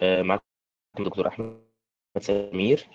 آه، معكم دكتور احمد سمير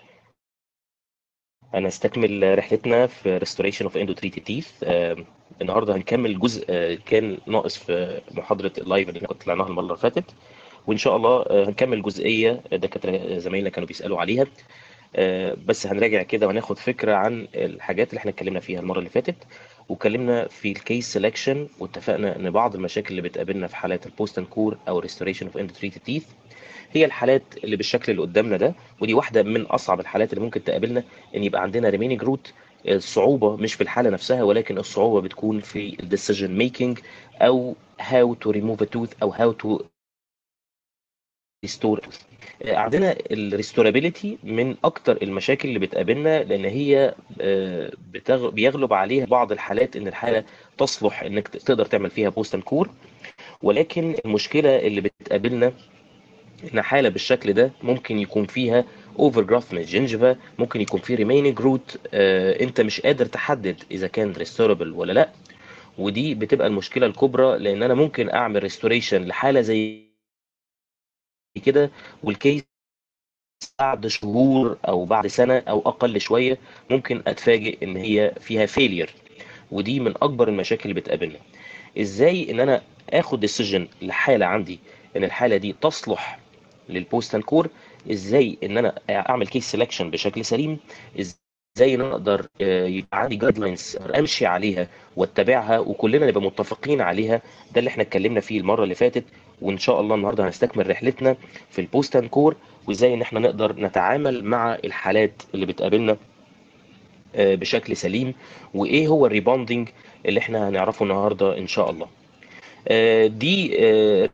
هنستكمل رحلتنا في restoration of endothelial teeth آه، النهارده هنكمل جزء آه، كان ناقص في محاضره اللايف اللي كنت طلعناها المره اللي فاتت وان شاء الله آه، هنكمل جزئيه دكاتره زمايلنا كانوا بيسالوا عليها آه، بس هنراجع كده وهناخد فكره عن الحاجات اللي احنا اتكلمنا فيها المره اللي فاتت واتكلمنا في الكيس سelection واتفقنا ان بعض المشاكل اللي بتقابلنا في حالات البوست اند كور او restoration of endothelial teeth هي الحالات اللي بالشكل اللي قدامنا ده ودي واحده من اصعب الحالات اللي ممكن تقابلنا ان يبقى عندنا ريمينينج روت الصعوبه مش في الحاله نفسها ولكن الصعوبه بتكون في الديسيجن ميكنج او هاو تو ريموف ا توث او هاو تو ريستور عندنا الريستورابيلتي من اكتر المشاكل اللي بتقابلنا لان هي آه، بتغ... بيغلب عليها بعض الحالات ان الحاله تصلح انك تقدر تعمل فيها بوست اند كور ولكن المشكله اللي بتقابلنا ان حاله بالشكل ده ممكن يكون فيها اوفر جراث من الجنجفا ممكن يكون في ريميننج روت انت مش قادر تحدد اذا كان ريستوربل ولا لا ودي بتبقى المشكله الكبرى لان انا ممكن اعمل ريستوريشن لحاله زي كده والكيس بعد شهور او بعد سنه او اقل شويه ممكن اتفاجئ ان هي فيها فيلير ودي من اكبر المشاكل اللي بتقابلنا ازاي ان انا اخد ديسيجن لحاله عندي ان الحاله دي تصلح للبوست اند كور ازاي ان انا اعمل كيس سelection بشكل سليم ازاي ان انا اقدر آه، يبقى عندي جايد لاينز امشي عليها واتبعها وكلنا نبقى متفقين عليها ده اللي احنا اتكلمنا فيه المره اللي فاتت وان شاء الله النهارده هنستكمل رحلتنا في البوست اند كور وازاي ان احنا نقدر نتعامل مع الحالات اللي بتقابلنا آه، بشكل سليم وايه هو الريبوندنج اللي احنا هنعرفه النهارده ان شاء الله آه، دي آه،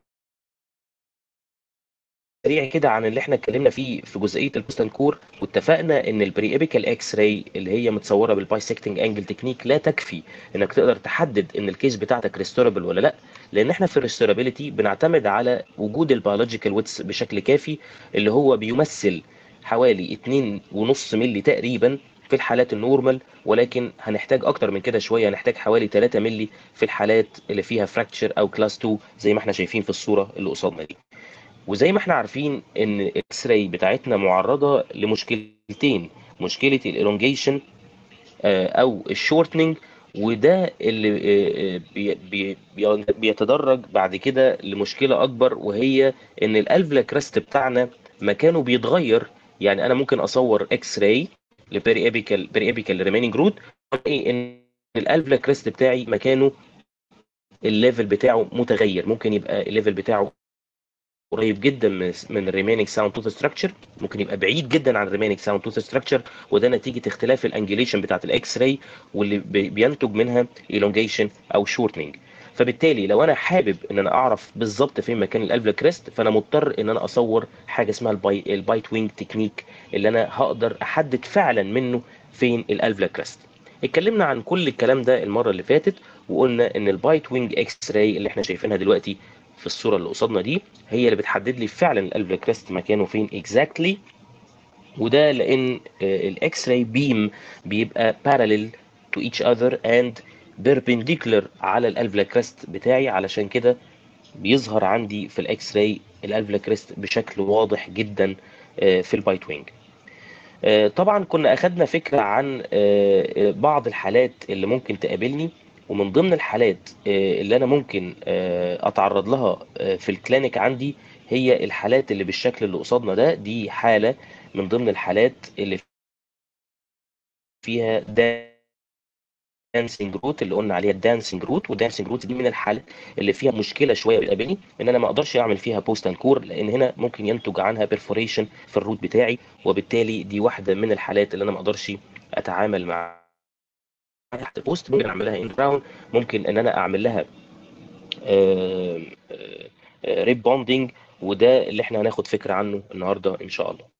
سريع كده عن اللي احنا اتكلمنا فيه في جزئيه البوستن كور واتفقنا ان البري ايبيكال اكس راي اللي هي متصوره بالبايسكتنج انجل تكنيك لا تكفي انك تقدر تحدد ان الكيس بتاعتك ريستوربل ولا لا لان احنا في الريستورابيلتي بنعتمد على وجود البيولوجيكال ويتس بشكل كافي اللي هو بيمثل حوالي 2.5 مللي تقريبا في الحالات النورمال ولكن هنحتاج اكتر من كده شويه هنحتاج حوالي 3 مللي في الحالات اللي فيها فراكتشر او كلاس 2 زي ما احنا شايفين في الصوره اللي قصادنا دي وزي ما احنا عارفين ان الاكس راي بتاعتنا معرضه لمشكلتين مشكله الالونجيشن او الشورتنينج وده اللي آه، آه، بي- بي- بي- بيتدرج بعد كده لمشكله اكبر وهي ان الالفلا كريست بتاعنا مكانه بيتغير يعني انا ممكن اصور اكس راي لبيري ايبيكال بيري ايبيكال ريميننج روت ان الالفلا كريست بتاعي مكانه الليفل بتاعه متغير ممكن يبقى الليفل بتاعه قريب جدا من من الريميننج ساوند توث ستراكشر ممكن يبقى بعيد جدا عن الريميننج ساوند توث ستراكشر وده نتيجه اختلاف الانجليشن بتاعت الاكس راي واللي بي- بينتج منها elongation او شورتنج فبالتالي لو انا حابب ان انا اعرف بالظبط فين مكان الالفلا كريست فانا مضطر ان انا اصور حاجه اسمها الباي البايت وينج تكنيك اللي انا هقدر احدد فعلا منه فين الالفلا كريست اتكلمنا عن كل الكلام ده المره اللي فاتت وقلنا ان البايت وينج اكس راي اللي احنا شايفينها دلوقتي في الصوره اللي قصادنا دي هي اللي بتحدد لي فعلا الالفلا كريست مكانه فين اكزاكتلي وده لان الاكس راي بيم بيبقى parallel to each other and perpendicular على الالفلا كريست بتاعي علشان كده بيظهر عندي في الاكس راي الالفلا كريست بشكل واضح جدا آه، في البايت وينج آه، طبعا كنا اخدنا فكره عن آه، بعض الحالات اللي ممكن تقابلني ومن ضمن الحالات آه، اللي انا ممكن آه، اتعرض لها آه، في الكلينيك عندي هي الحالات اللي بالشكل اللي قصادنا ده دي حاله من ضمن الحالات اللي فيها دانسنج روت اللي قلنا عليها الدانسنج روت والدانسنج روت دي من الحالات اللي فيها مشكله شويه بتقابلني ان انا ما اقدرش اعمل فيها بوست اند كور لان هنا ممكن ينتج عنها بيرفوريشن في الروت بتاعي وبالتالي دي واحده من الحالات اللي انا ما اقدرش اتعامل مع تحت بوست ممكن اعمل لها ان براون ممكن ان انا اعمل لها ريب بوندنج وده اللي احنا هناخد فكره عنه النهارده ان شاء الله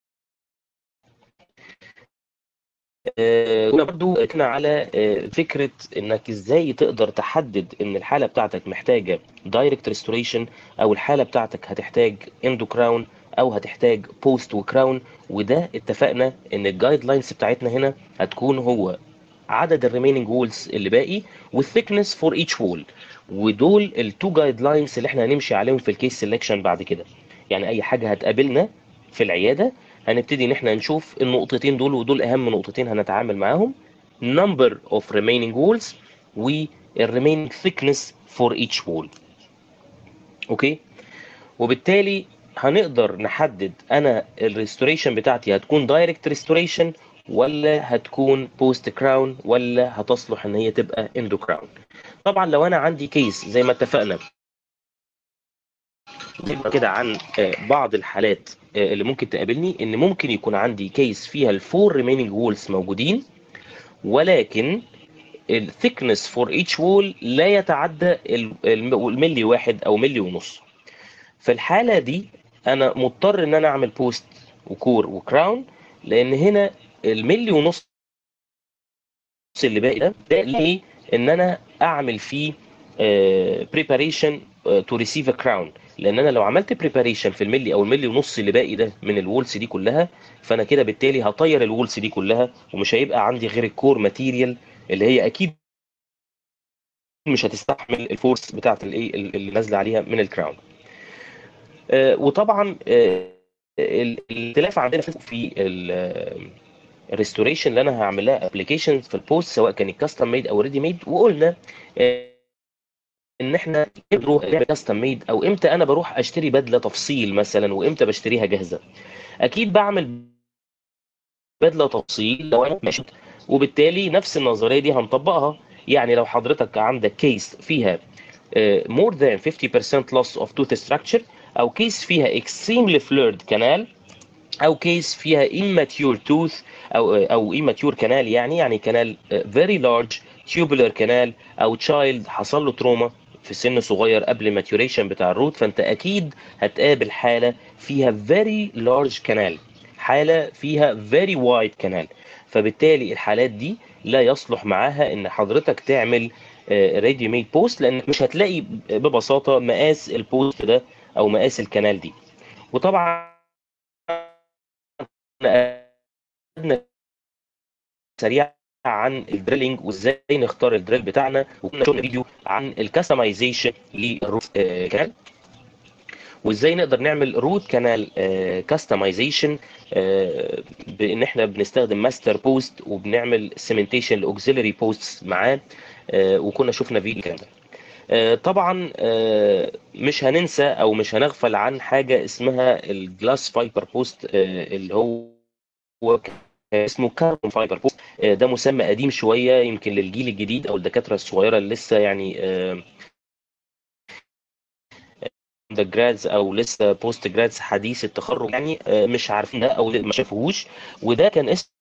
آه، كنا برضو اتكلمنا على آه، فكره انك ازاي تقدر تحدد ان الحاله بتاعتك محتاجه دايركت ريستوريشن او الحاله بتاعتك هتحتاج اندو كراون او هتحتاج بوست وكراون وده اتفقنا ان الجايد لاينز بتاعتنا هنا هتكون هو عدد الريميننج وولز اللي باقي والثيكنس فور ايتش وول ودول التو جايد لاينز اللي احنا هنمشي عليهم في الكيس سelection بعد كده يعني اي حاجه هتقابلنا في العياده هنبتدي ان احنا نشوف النقطتين دول ودول اهم نقطتين هنتعامل معاهم number of remaining walls و remaining thickness for each wall اوكي وبالتالي هنقدر نحدد انا الريستوريشن بتاعتي هتكون دايركت ريستوريشن ولا هتكون بوست كراون ولا هتصلح ان هي تبقى اندو كراون طبعا لو انا عندي كيس زي ما اتفقنا كده عن بعض الحالات اللي ممكن تقابلني ان ممكن يكون عندي كيس فيها الفور ريميننج وولز موجودين ولكن الثيكنس فور ايتش وول لا يتعدى الملي واحد او ملي ونص في الحاله دي انا مضطر ان انا اعمل بوست وكور وكراون لان هنا الملي ونص اللي باقي ده ده ليه ان انا اعمل فيه بريباريشن تو ريسيف ا كراون لان انا لو عملت بريباريشن في الملي او الملي ونص اللي باقي ده من الوولز دي كلها فانا كده بالتالي هطير الوولز دي كلها ومش هيبقى عندي غير الكور ماتيريال اللي هي اكيد مش هتستحمل الفورس بتاعت الايه اللي نازله عليها من الكراون آه وطبعا آه الاختلاف عندنا في الريستوريشن اللي انا هعمل لها ابلكيشن في البوست سواء كان كاستم ميد او ريدي ميد وقلنا آه ان احنا نروح نعمل كاستم ميد او امتى انا بروح اشتري بدله تفصيل مثلا وامتى بشتريها جاهزه اكيد بعمل بدله تفصيل لو انا ماشي وبالتالي نفس النظريه دي هنطبقها يعني لو حضرتك عندك كيس فيها more than 50% loss of tooth structure او كيس فيها extremely flared canal او كيس فيها immature tooth او او immature canal يعني يعني كانال very large tubular canal او child حصل له تروما في سن صغير قبل ماتيوريشن بتاع الروت فانت اكيد هتقابل حاله فيها very large canal حاله فيها very wide canal فبالتالي الحالات دي لا يصلح معاها ان حضرتك تعمل ريدي ميد بوست لانك مش هتلاقي ببساطه مقاس البوست ده او مقاس الكنال دي وطبعا سريع عن الدريلينج وازاي نختار الدريل بتاعنا وكنا شفنا فيديو عن الكاستمايزيشن للروت كانال وازاي نقدر نعمل روت كانال كاستمايزيشن بان احنا بنستخدم ماستر بوست وبنعمل سيمنتيشن لاوكسيلري بوستس معاه وكنا شفنا فيديو الكلام ده طبعا مش هننسى او مش هنغفل عن حاجه اسمها الجلاس فايبر بوست اللي هو اسمه كاربون فايبر بوست ده مسمى قديم شويه يمكن للجيل الجديد او الدكاتره الصغيره اللي لسه يعني ده جرادز او لسه بوست جرادز حديث التخرج يعني مش عارفين ده او ما شافوهوش وده كان اسمه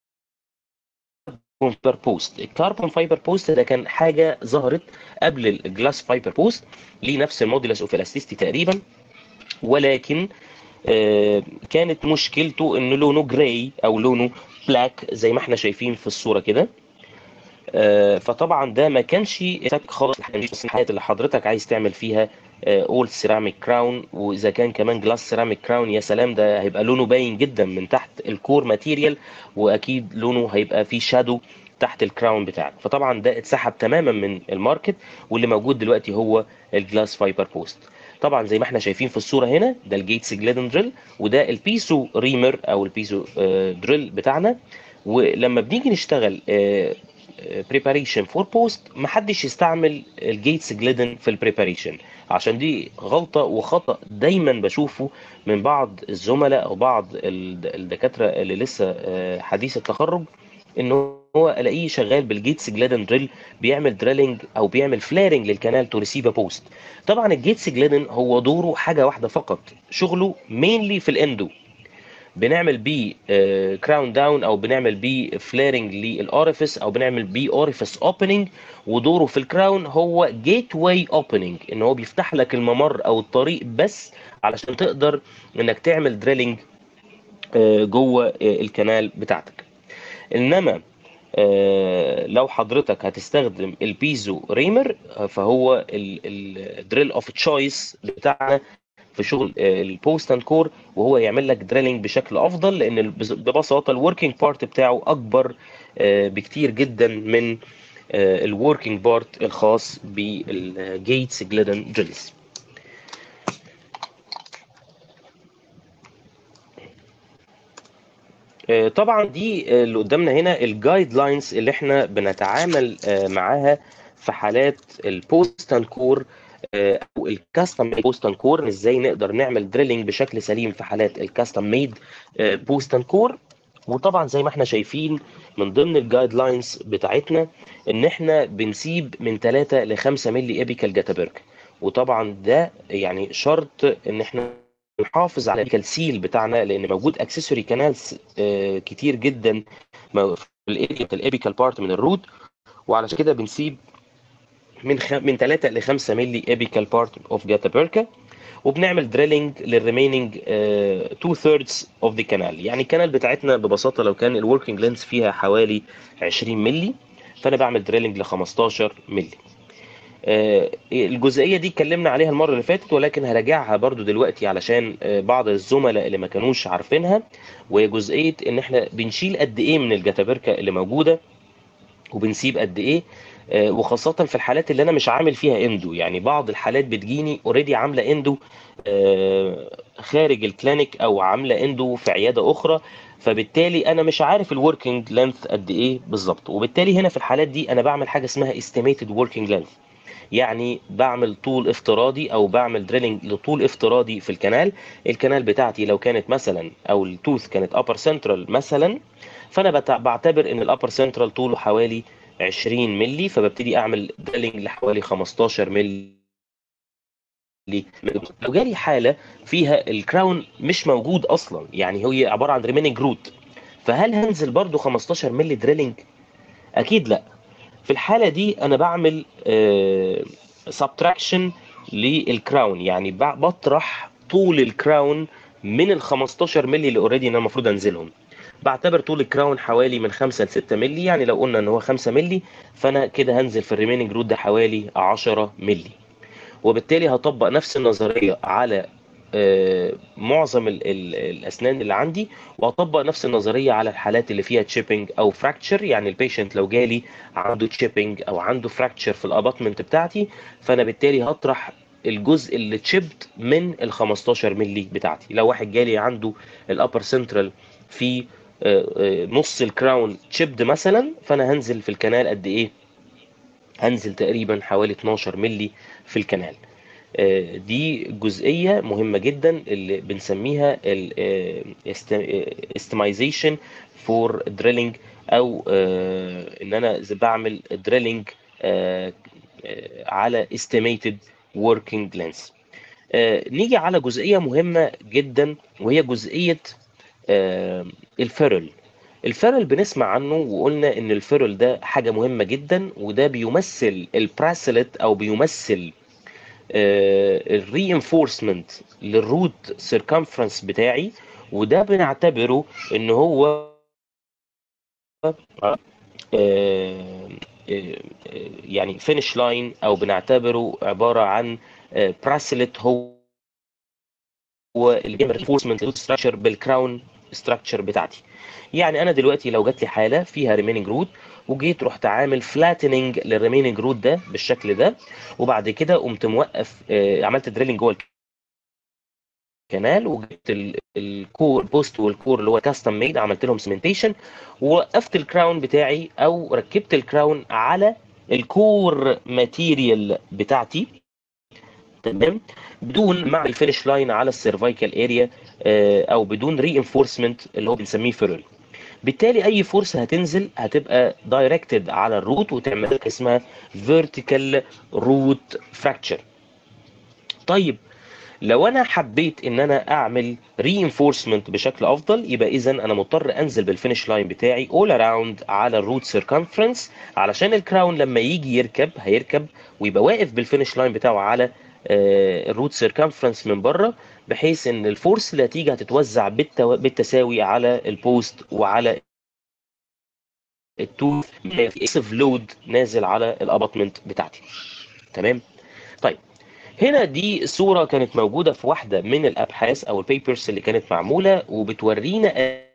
فايبر بوست الكربون فايبر بوست ده كان حاجه ظهرت قبل الجلاس فايبر بوست ليه نفس الموديلس اوف الاستيستي تقريبا ولكن آه كانت مشكلته ان لونه جراي او لونه بلاك زي ما احنا شايفين في الصوره كده آه فطبعا ده ما كانش افكت خالص الحياه اللي حضرتك عايز تعمل فيها اول سيراميك كراون واذا كان كمان جلاس سيراميك كراون يا سلام ده هيبقى لونه باين جدا من تحت الكور ماتيريال واكيد لونه هيبقى فيه شادو تحت الكراون بتاعك فطبعا ده اتسحب تماما من الماركت واللي موجود دلوقتي هو الجلاس فايبر بوست طبعا زي ما احنا شايفين في الصوره هنا ده الجيتس جليدن دريل وده البيسو ريمر او البيسو دريل بتاعنا ولما بنيجي نشتغل بريباريشن فور بوست محدش يستعمل الجيتس جليدن في البريباريشن عشان دي غلطه وخطا دايما بشوفه من بعض الزملاء او بعض الدكاتره اللي لسه حديث التخرج ان هو الاقيه شغال بالجيتس جليدن دريل بيعمل دريلنج او بيعمل فلارنج للكنال تو ريسيف بوست طبعا الجيتس جليدن هو دوره حاجه واحده فقط شغله مينلي في الاندو بنعمل بيه كراون داون او بنعمل بيه فليرنج للاوريفيس او بنعمل بيه اوريفيس اوبننج ودوره في الكراون هو جيت واي اوبننج ان هو بيفتح لك الممر او الطريق بس علشان تقدر انك تعمل دريلنج جوه الكنال بتاعتك انما لو حضرتك هتستخدم البيزو ريمر فهو الدريل اوف تشويس بتاعنا في شغل البوست اند كور وهو يعمل لك دريلنج بشكل افضل لان ببساطه الوركينج بارت بتاعه اكبر بكتير جدا من الوركينج بارت الخاص بالجيتس جليدن دريلز آه، طبعا دي آه، اللي قدامنا هنا الجايد لاينز اللي احنا بنتعامل آه، معاها في حالات البوست اند كور او الكاستم بوست اند كور ازاي نقدر نعمل دريلنج بشكل سليم في حالات الكاستم ميد بوست اند كور وطبعا زي ما احنا شايفين من ضمن الجايد لاينز بتاعتنا ان احنا بنسيب من 3 ل 5 مللي ابيكال جاتابرك وطبعا ده يعني شرط ان احنا نحافظ على السيل بتاعنا لان موجود اكسسوري كانالز كتير جدا في الاريا الابيكال بارت من الروت وعلشان كده بنسيب من خ... من 3 ل 5 مللي ابيكال بارت اوف جاتابركا وبنعمل دريلنج للريميننج 2 ثيردز اوف ذا كانال يعني الكانال بتاعتنا ببساطه لو كان الوركينج لينس فيها حوالي 20 مللي فانا بعمل دريلنج ل 15 مللي آه، الجزئيه دي اتكلمنا عليها المره اللي فاتت ولكن هراجعها برضو دلوقتي علشان آه، بعض الزملاء اللي ما كانوش عارفينها وهي جزئيه ان احنا بنشيل قد ايه من الجتابركه اللي موجوده وبنسيب قد ايه آه، وخاصة في الحالات اللي أنا مش عامل فيها اندو يعني بعض الحالات بتجيني اوريدي عاملة اندو خارج الكلينيك أو عاملة اندو في عيادة أخرى فبالتالي أنا مش عارف الوركينج لينث قد إيه بالظبط وبالتالي هنا في الحالات دي أنا بعمل حاجة اسمها استيميتد وركينج لينث يعني بعمل طول افتراضي او بعمل دريلنج لطول افتراضي في الكنال الكنال بتاعتي لو كانت مثلا او التوث كانت ابر سنترال مثلا فانا بعتبر ان الابر سنترال طوله حوالي 20 مللي فببتدي اعمل دريلنج لحوالي 15 مللي لو جالي حاله فيها الكراون مش موجود اصلا يعني هي عباره عن ريميننج روت فهل هنزل برضو 15 مللي دريلنج اكيد لا في الحالة دي أنا بعمل سبتراكشن للكراون يعني بطرح طول الكراون من ال 15 مللي اللي اوريدي انا المفروض انزلهم بعتبر طول الكراون حوالي من 5 ل 6 مللي يعني لو قلنا ان هو 5 مللي فانا كده هنزل في الريميننج رود ده حوالي 10 مللي وبالتالي هطبق نفس النظريه على آه، معظم ال ال الاسنان اللي عندي واطبق نفس النظريه على الحالات اللي فيها تشيبنج او فراكتشر يعني البيشنت لو جالي عنده تشيبنج او عنده فراكتشر في الاباتمنت بتاعتي فانا بالتالي هطرح الجزء اللي تشيبت من ال 15 مللي بتاعتي لو واحد جالي عنده الابر سنترال في آه، آه، نص الكراون تشيبد مثلا فانا هنزل في الكنال قد ايه هنزل تقريبا حوالي 12 مللي في الكنال آه، دي جزئيه مهمه جدا اللي بنسميها استمايزيشن فور دريلينج او آه، ان انا بعمل دريلينج آه، على estimated working length نيجي على جزئيه مهمه جدا وهي جزئيه الفيرل الفيرل بنسمع عنه وقلنا ان الفيرل ده حاجه مهمه جدا وده بيمثل البراسلت او بيمثل الرينفورسمنت للروت سيركمفرنس بتاعي وده بنعتبره ان هو آه، آه، يعني فينش لاين او بنعتبره عباره عن براسلت هو هو اللي بيعمل رينفورسمنت للروت ستراكشر بالكراون ستراكشر بتاعتي يعني انا دلوقتي لو جات لي حاله فيها ريميننج روت وجيت رحت عامل فلاتننج للريميننج روت ده بالشكل ده وبعد كده قمت موقف آه، عملت دريلنج جوه الكنال وجبت الكور بوست والكور اللي هو كاستم ميد عملت لهم سيمنتيشن ووقفت الكراون بتاعي او ركبت الكراون على الكور ماتيريال بتاعتي تمام بدون مع الفينش لاين على السيرفايكال اريا آه، او بدون ري انفورسمنت اللي هو بنسميه فيرل بالتالي اي فورس هتنزل هتبقى دايركتد على الروت وتعمل لك اسمها فيرتيكال روت فراكتشر طيب لو انا حبيت ان انا اعمل reinforcement بشكل افضل يبقى اذا انا مضطر انزل بالفينش لاين بتاعي all around على الروت سيركمفرنس علشان الكراون لما يجي يركب هيركب ويبقى واقف بالفينش لاين بتاعه على الروت سيركمفرنس من بره بحيث ان الفورس اللي هتيجي هتتوزع بالتساوي على البوست وعلى التوث اكسف لود نازل على الاباطمنت بتاعتي تمام طيب هنا دي صوره كانت موجوده في واحده من الابحاث او البيبرز اللي كانت معموله وبتورينا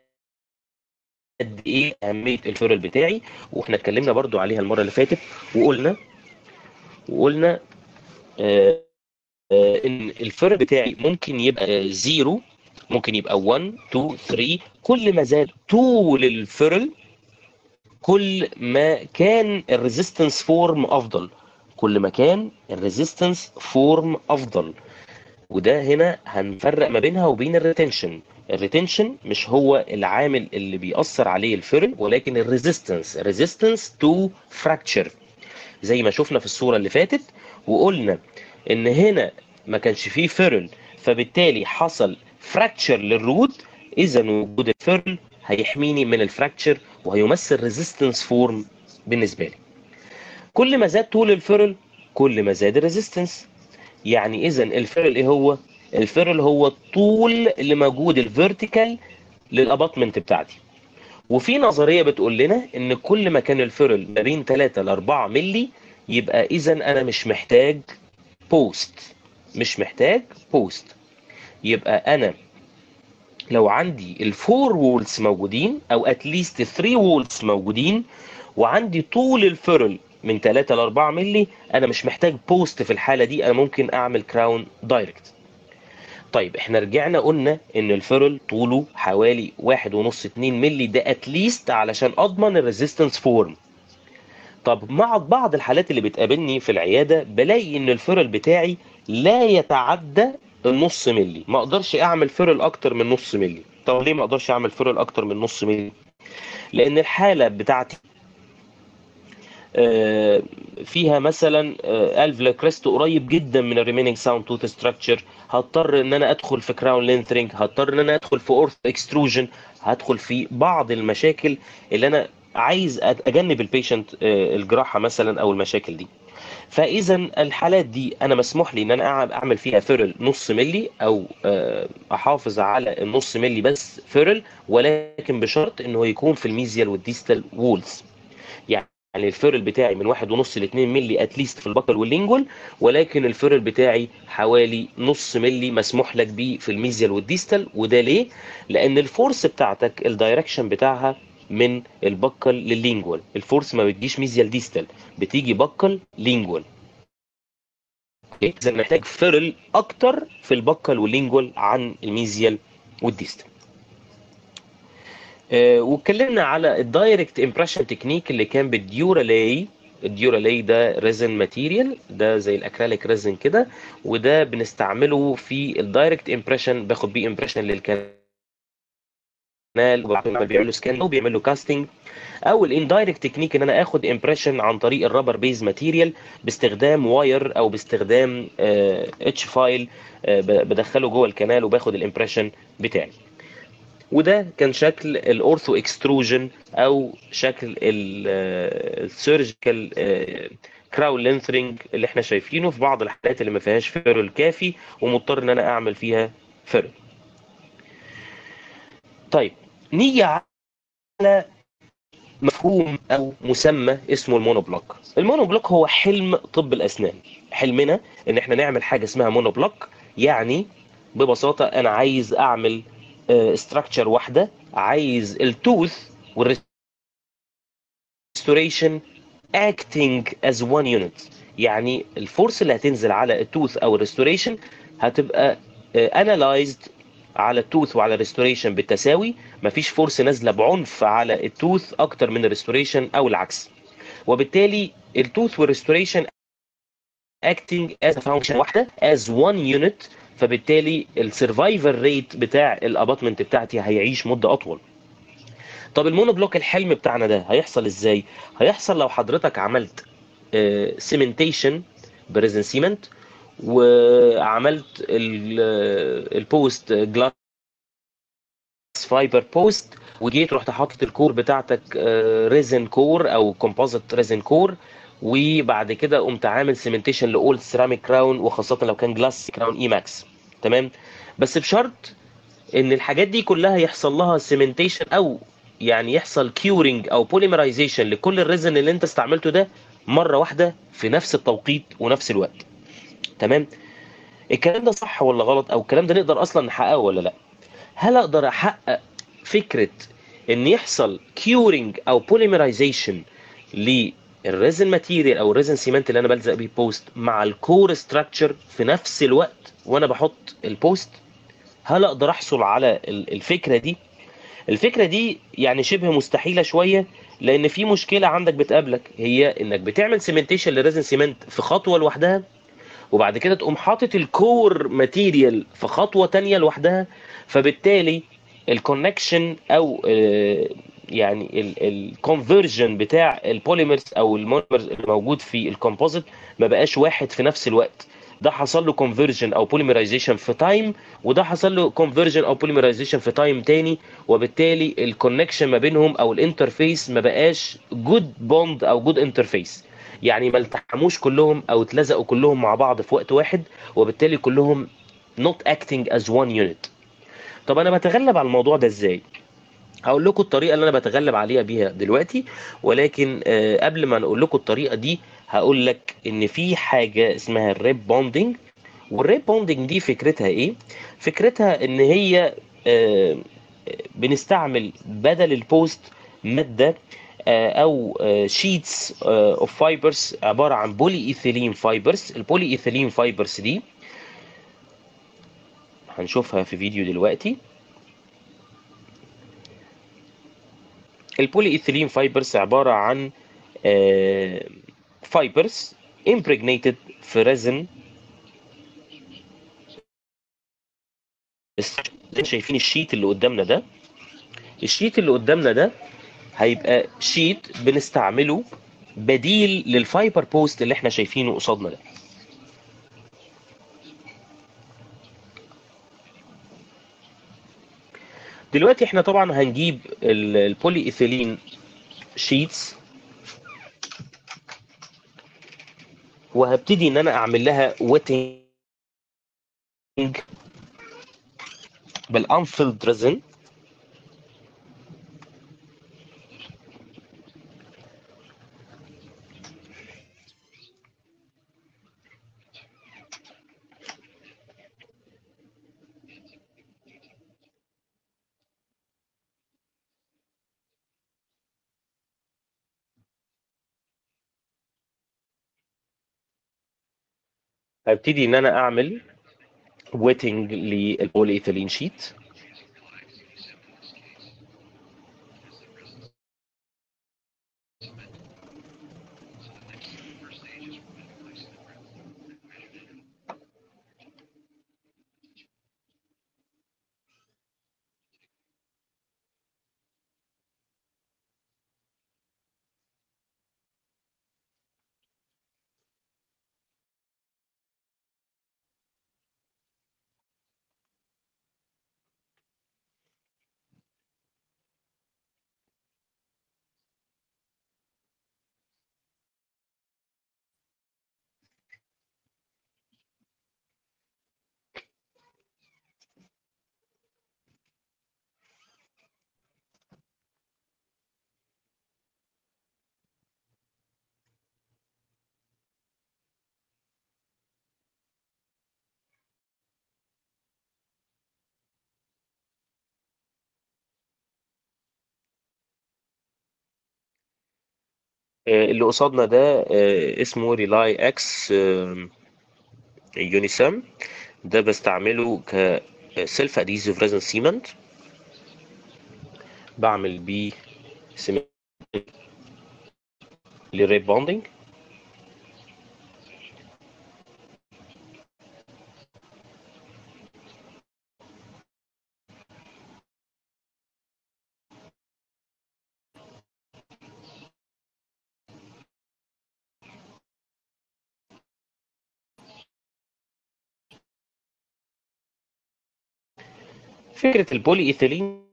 قد ايه اهميه الفيرل بتاعي واحنا اتكلمنا برضو عليها المره اللي فاتت وقلنا وقلنا آه ان الفرق بتاعي ممكن يبقى زيرو ممكن يبقى 1 2 3 كل ما زاد طول الفرل كل ما كان الريزيستنس فورم افضل كل ما كان الريزيستنس فورم افضل وده هنا هنفرق ما بينها وبين الريتنشن الريتنشن مش هو العامل اللي بيأثر عليه الفيرل ولكن الريزيستنس ريزيستنس تو فراكتشر زي ما شفنا في الصورة اللي فاتت وقلنا ان هنا ما كانش فيه فيرل فبالتالي حصل فراكتشر للرود اذا وجود الفيرل هيحميني من الفراكتشر وهيمثل ريزيستنس فورم بالنسبة لي كل ما زاد طول الفيرل كل ما زاد الريزيستنس يعني اذا الفيرل ايه هو الفيرل هو الطول اللي موجود الفيرتيكال للاباطمنت بتاعتي وفي نظريه بتقول لنا ان كل ما كان الفيرل ما بين 3 ل 4 مللي يبقى اذا انا مش محتاج بوست مش محتاج بوست يبقى انا لو عندي الفور وولز موجودين او اتليست 3 وولز موجودين وعندي طول الفيرل من 3 ل 4 مللي انا مش محتاج بوست في الحاله دي انا ممكن اعمل كراون دايركت طيب احنا رجعنا قلنا ان الفيرل طوله حوالي واحد ونص اتنين ملي ده اتليست علشان اضمن الريزيستنس فورم طب مع بعض الحالات اللي بتقابلني في العيادة بلاقي ان الفيرل بتاعي لا يتعدى النص ملي ما اقدرش اعمل فيرل اكتر من نص ملي طب ليه ما اقدرش اعمل فيرل اكتر من نص ملي لان الحالة بتاعتي فيها مثلا الفلا كريست قريب جدا من الريميننج ساوند توث ستراكشر هضطر ان انا ادخل في كراون لينثرنج هضطر ان انا ادخل في اورث اكستروجن هدخل في بعض المشاكل اللي انا عايز اجنب البيشنت الجراحه مثلا او المشاكل دي فاذا الحالات دي انا مسموح لي ان انا اعمل فيها فيرل نص ملي او احافظ على النص ملي بس فيرل ولكن بشرط انه يكون في الميزيال والديستال وولز يعني يعني الفيرل بتاعي من واحد ونص ل 2 ملي اتليست في البكر واللينجول ولكن الفيرل بتاعي حوالي نص ملي مسموح لك بيه في الميزيال والديستال وده ليه؟ لان الفورس بتاعتك الدايركشن بتاعها من البكل لللينجوال الفورس ما بتجيش ميزيال ديستال بتيجي بكل لينجوال اذا محتاج فيرل اكتر في البكل واللينجوال عن الميزيال والديستال آه واتكلمنا على الدايركت امبريشن تكنيك اللي كان بالديورالاي الديورالاي ده ريزن ماتيريال ده زي الاكريليك ريزن كده وده بنستعمله في الدايركت امبريشن باخد بيه امبريشن للكنال وبعدين بيعملوا سكان وبيعملوا كاستنج او الاندايركت تكنيك ان انا اخد امبريشن عن طريق الرابر بيز ماتيريال باستخدام واير او باستخدام اتش فايل بدخله جوه الكنال وباخد الامبريشن بتاعي وده كان شكل الاورثو اكستروجن او شكل السيرجيكال كراون لينثرنج اللي احنا شايفينه في بعض الحالات اللي ما فيهاش فيرل كافي ومضطر ان انا اعمل فيها فيرل طيب نيجي على مفهوم او مسمى اسمه المونوبلوك المونوبلوك هو حلم طب الاسنان حلمنا ان احنا نعمل حاجه اسمها مونوبلوك يعني ببساطه انا عايز اعمل استراكشر واحده عايز التوث والريستوريشن acting as one unit يعني الفورس اللي هتنزل على التوث او الريستوريشن هتبقى analyzed على التوث وعلى الريستوريشن بالتساوي مفيش فورس نازله بعنف على التوث اكتر من الريستوريشن او العكس وبالتالي التوث والريستوريشن acting as a function واحده as one unit فبالتالي السرفايفل ريت بتاع الاباتمنت بتاعتي هيعيش مده اطول طب المونوبلوك الحلم بتاعنا ده هيحصل ازاي هيحصل لو حضرتك عملت سيمنتيشن بريزن سيمنت وعملت البوست جلاس فايبر بوست وجيت رحت حاطط الكور بتاعتك ريزن كور او كومبوزيت ريزن كور وبعد كده قمت عامل سيمنتيشن لاول سيراميك كراون وخاصه لو كان جلاس كراون اي ماكس تمام بس بشرط ان الحاجات دي كلها يحصل لها سيمنتيشن او يعني يحصل كيورنج او بوليمرايزيشن لكل الريزن اللي انت استعملته ده مره واحده في نفس التوقيت ونفس الوقت تمام الكلام ده صح ولا غلط او الكلام ده نقدر اصلا نحققه ولا لا هل اقدر احقق فكره ان يحصل كيورنج او بوليمرايزيشن للريزن ماتيريال او الريزن سيمنت اللي انا بلزق بيه بوست مع الكور ستراكشر في نفس الوقت وانا بحط البوست هل اقدر احصل على ال- الفكره دي الفكره دي يعني شبه مستحيله شويه لان في مشكله عندك بتقابلك هي انك بتعمل سيمنتيشن لريزن سيمنت في خطوه لوحدها وبعد كده تقوم حاطط الكور ماتيريال في خطوه تانية لوحدها فبالتالي الكونكشن او آه، يعني الكونفرجن بتاع البوليمرز او المونيمرز الموجود في الكومبوزيت ما بقاش واحد في نفس الوقت ده حصل له كونفرجن او بوليمرايزيشن في تايم وده حصل له كونفرجن او بوليمرايزيشن في تايم تاني وبالتالي الكونكشن ما بينهم او الانترفيس ما بقاش جود بوند او جود انترفيس يعني ما التحموش كلهم او اتلزقوا كلهم مع بعض في وقت واحد وبالتالي كلهم not acting as one unit طب انا بتغلب على الموضوع ده ازاي هقول لكم الطريقه اللي انا بتغلب عليها بيها دلوقتي ولكن آه، قبل ما اقول لكم الطريقه دي هقول لك ان في حاجه اسمها الريب بوندنج والريب بوندنج دي فكرتها ايه فكرتها ان هي آه، بنستعمل بدل البوست ماده آه، او شيتس اوف فايبرز عباره عن بولي ايثيلين فايبرز البولي ايثيلين فايبرز دي هنشوفها في فيديو دلوقتي البولي ايثيلين فايبرز عباره عن فايبرز impregnated في ريزن زي ما شايفين الشيت اللي قدامنا ده الشيت اللي قدامنا ده هيبقى شيت بنستعمله بديل للفايبر بوست اللي احنا شايفينه قصادنا ده دلوقتي احنا طبعا هنجيب ال- البولي ايثيلين شيتس وهبتدي ان انا اعمل لها ويتنج بالانفيلد ريزن هبتدي ان انا اعمل ويتنج للبولي ايثيلين شيت آه، اللي قصادنا ده آه، اسمه ريلاي اكس يونيسم ده بستعمله ك سيلف اديزيف ريزن سيمنت بعمل بيه سيمنت للريب بوندنج فكرة البولي ايثيلين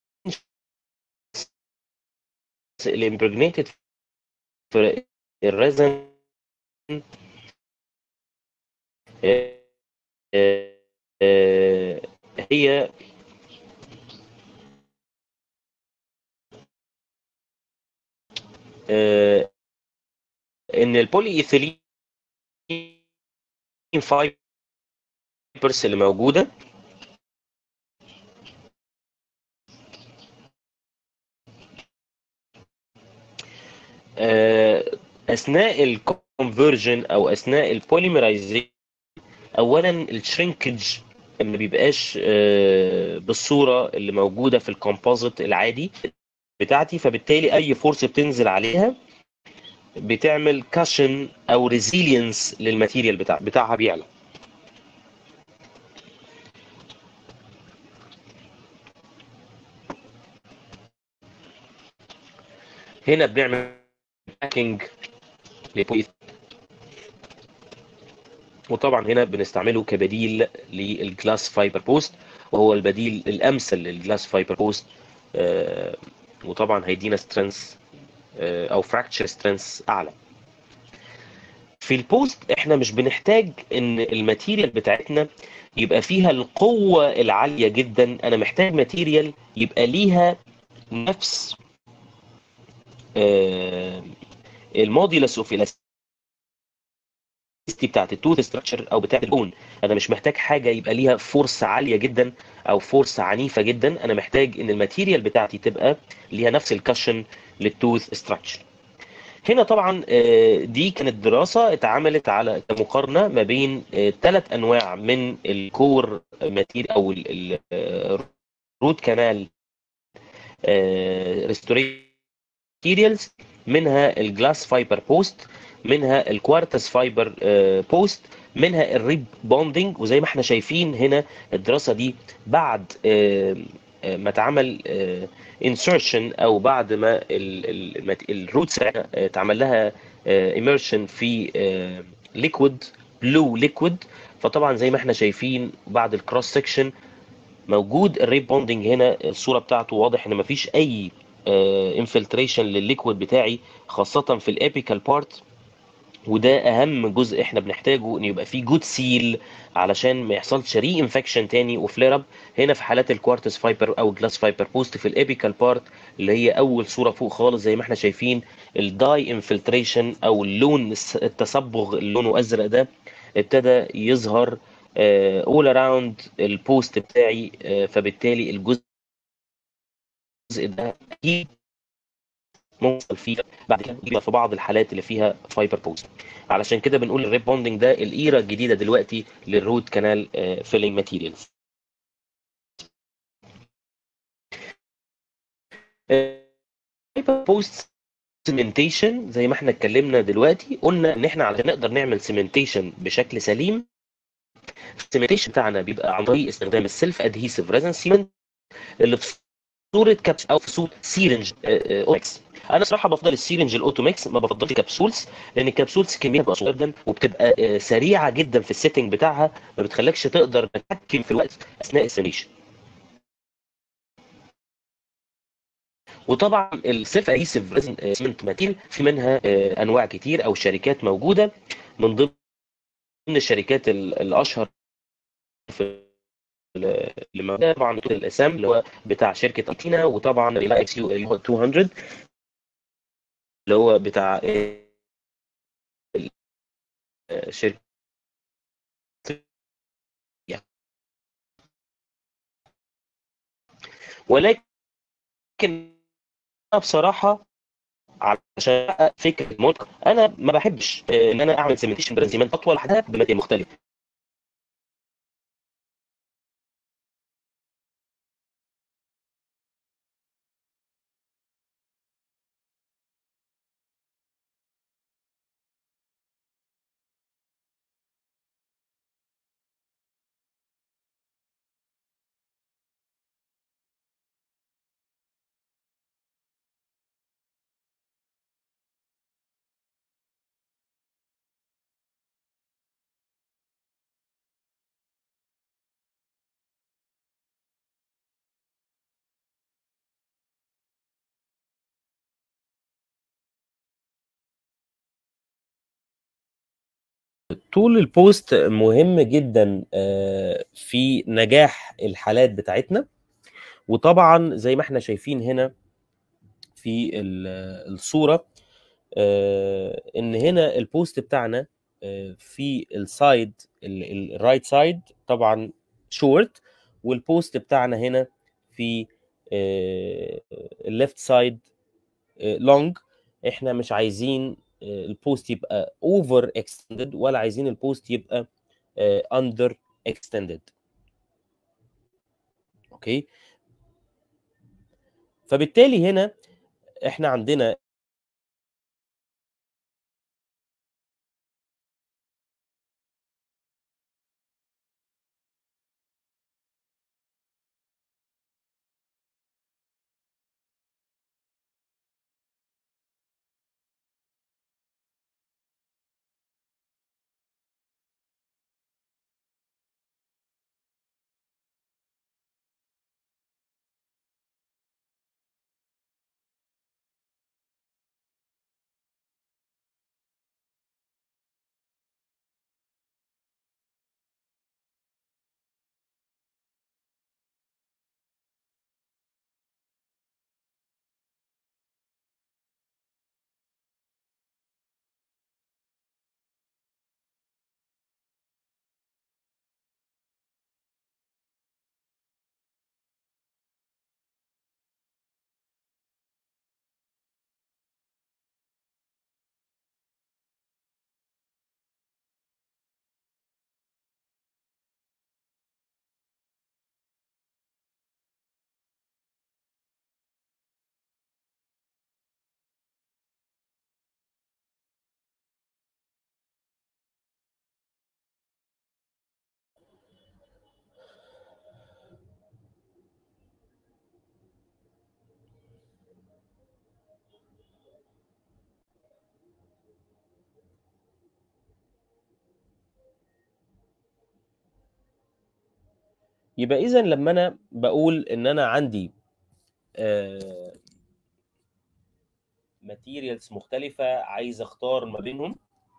الامبرجنيتد في الريزن آه، آه، آه، هي آه، ان البولي ايثيلين فايبرز اللي موجوده آه، اثناء الكونفرجن او اثناء البوليمرايزيشن اولا الشرينكج ما بيبقاش آه، بالصوره اللي موجوده في الكومبوزيت العادي بتاعتي فبالتالي اي فورس بتنزل عليها بتعمل كاشن او ريزيلينس للماتيريال بتاع بتاعها بيعلى هنا بنعمل باكينج للبويث وطبعا هنا بنستعمله كبديل للجلاس فايبر بوست وهو البديل الامثل للجلاس فايبر بوست آه، وطبعا هيدينا سترينث او فراكتشر سترينث اعلى في البوست احنا مش بنحتاج ان الماتيريال بتاعتنا يبقى فيها القوة العالية جدا انا محتاج ماتيريال يبقى ليها نفس آه، الموديلس اوف الاستي بتاعت التوث ستراكشر او بتاعت البون انا مش محتاج حاجه يبقى ليها فورس عاليه جدا او فورس عنيفه جدا انا محتاج ان الماتيريال بتاعتي تبقى ليها نفس الكشن للتوث ستراكشر هنا طبعا آه، دي كانت دراسه اتعملت على مقارنه ما بين ثلاث انواع من الكور ماتيريال او الروت كانال ماتيريالز منها الجلاس فايبر بوست منها الكوارتز فايبر بوست منها الريب بوندنج وزي ما احنا شايفين هنا الدراسه دي بعد آه، آه، ما اتعمل انسرشن او بعد ما الروتس اتعمل لها اميرشن في ليكويد بلو ليكويد فطبعا زي ما احنا شايفين بعد الكروس سكشن موجود الريب بوندنج هنا الصوره بتاعته واضح ان مفيش اي انفلتريشن للليكويد بتاعي خاصه في الابيكال بارت وده اهم جزء احنا بنحتاجه ان يبقى فيه جود سيل علشان ما يحصلش ري انفكشن تاني وفلير اب هنا في حالات الكوارتز فايبر او جلاس فايبر بوست في الابيكال بارت اللي هي اول صوره فوق خالص زي ما احنا شايفين الداي انفلتريشن او اللون التصبغ اللي لونه ازرق ده ابتدى يظهر اول اراوند البوست بتاعي آه، فبالتالي الجزء ده اكيد ممكن فيه بعد كده يبقى في بعض الحالات اللي فيها فايبر بوست علشان كده بنقول الريب بوندنج ده الايرا الجديده دلوقتي للروت كانال فيلينج ماتيريالز فايبر بوست سيمنتيشن زي ما احنا اتكلمنا دلوقتي قلنا ان احنا علشان نقدر نعمل سيمنتيشن بشكل سليم السيمنتيشن بتاعنا بيبقى عن طريق استخدام السيلف ادهيسيف ريزن سيمنت اللي في صوره كابس او في صوره سيرنج اوكس انا صراحه بفضل السيرنج الاوتوميكس ما بفضلش كبسولز لان الكبسولز كميتها بتبقى صغيره جدا وبتبقى آه، سريعه جدا في السيتنج بتاعها ما بتخليكش تقدر تتحكم في الوقت اثناء السيميشن وطبعا السيلف ادهيسيف ريزن سيمنت ماتيريال في منها آه، انواع كتير او شركات موجوده من ضمن الشركات ال- الاشهر في اللي موجوده طبعا الاسام اللي هو بتاع شركه اتينا وطبعا الاي اكس يو اللي هو 200 اللي هو بتاع آه، آه، شركه ولكن أنا بصراحه علشان احقق فكره الملك انا ما بحبش آه، ان انا اعمل سيمنتيشن برنسيمنت اطول لوحدها بماتيريال مختلفه طول البوست مهم جدا آه، في نجاح الحالات بتاعتنا وطبعا زي ما احنا شايفين هنا في ال- الصورة آه، ان هنا البوست بتاعنا آه، في السايد الرايت سايد طبعا شورت والبوست بتاعنا هنا في الليفت سايد لونج احنا مش عايزين آه، البوست يبقى اوفر اكستندد ولا عايزين البوست يبقى اندر اكستندد اوكي فبالتالي هنا احنا عندنا يبقى اذا لما انا بقول ان انا عندي ماتيريالز مختلفه عايز اختار ما بينهم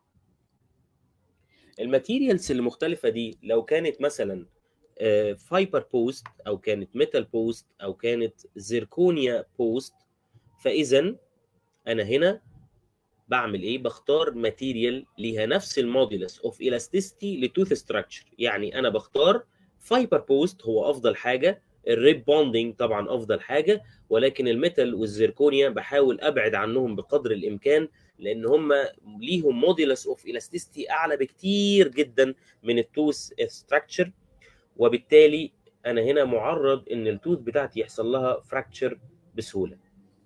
الماتيريالز اللي مختلفه دي لو كانت مثلا فايبر بوست او كانت ميتال بوست او كانت زيركونيا بوست فاذا انا هنا بعمل ايه بختار ماتيريال ليها نفس المودولس اوف الاستيستي لتوث ستراكشر يعني انا بختار فايبر بوست هو افضل حاجه الريب بوندنج طبعا افضل حاجه ولكن الميتال والزيركونيا بحاول ابعد عنهم بقدر الامكان لان هم ليهم مودولس اوف الاستيستي اعلى بكتير جدا من التوث ستراكشر وبالتالي انا هنا معرض ان التوث بتاعتي يحصل لها فراكتشر بسهوله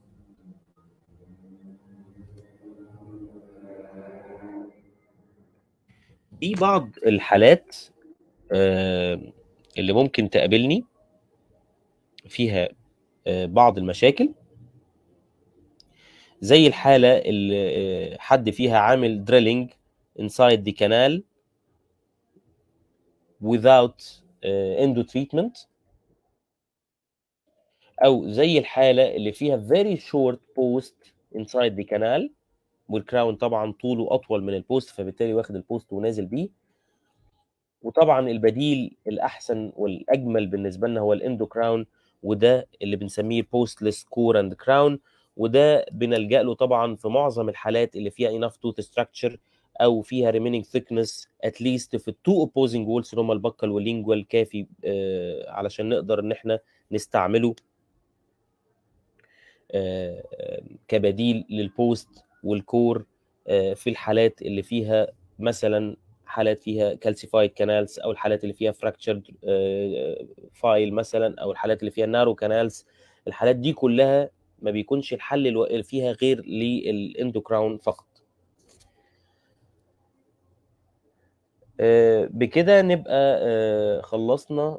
في بعض الحالات اللي ممكن تقابلني فيها بعض المشاكل زي الحالة اللي حد فيها عامل دريلينج inside the canal without endo treatment أو زي الحالة اللي فيها very short post inside the canal والكراون طبعا طوله أطول من البوست فبالتالي واخد البوست ونازل بيه وطبعا البديل الاحسن والاجمل بالنسبه لنا هو الاندو كراون وده اللي بنسميه بوستلس كور اند كراون وده بنلجا له طبعا في معظم الحالات اللي فيها اناف توث ستراكشر او فيها ريمينينج ثيكنس اتليست في التو اوبوزنج وولز اللي هم البكل واللينجوال كافي آه علشان نقدر ان احنا نستعمله آه كبديل للبوست والكور آه في الحالات اللي فيها مثلا حالات فيها كالسيفايد كانالز او الحالات اللي فيها فراكتشرد فايل مثلا او الحالات اللي فيها نارو كانالز الحالات دي كلها ما بيكونش الحل اللي فيها غير للاندوكراون فقط بكده نبقى خلصنا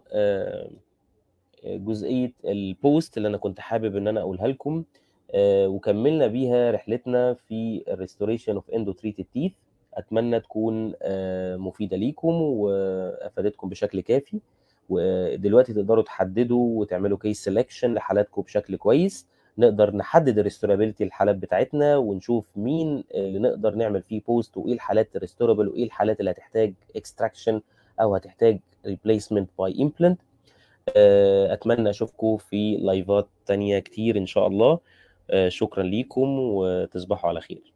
جزئيه البوست اللي انا كنت حابب ان انا اقولها لكم وكملنا بيها رحلتنا في الريستوريشن اوف اندو تريتد تيث اتمنى تكون مفيده ليكم وافادتكم بشكل كافي ودلوقتي تقدروا تحددوا وتعملوا كيس سelection لحالاتكم بشكل كويس نقدر نحدد الريستورابيلتي الحالات بتاعتنا ونشوف مين اللي نقدر نعمل فيه بوست وايه الحالات الريستورابل وايه الحالات اللي هتحتاج اكستراكشن او هتحتاج ريبليسمنت باي امبلانت اتمنى اشوفكم في لايفات تانية كتير ان شاء الله شكرا ليكم وتصبحوا على خير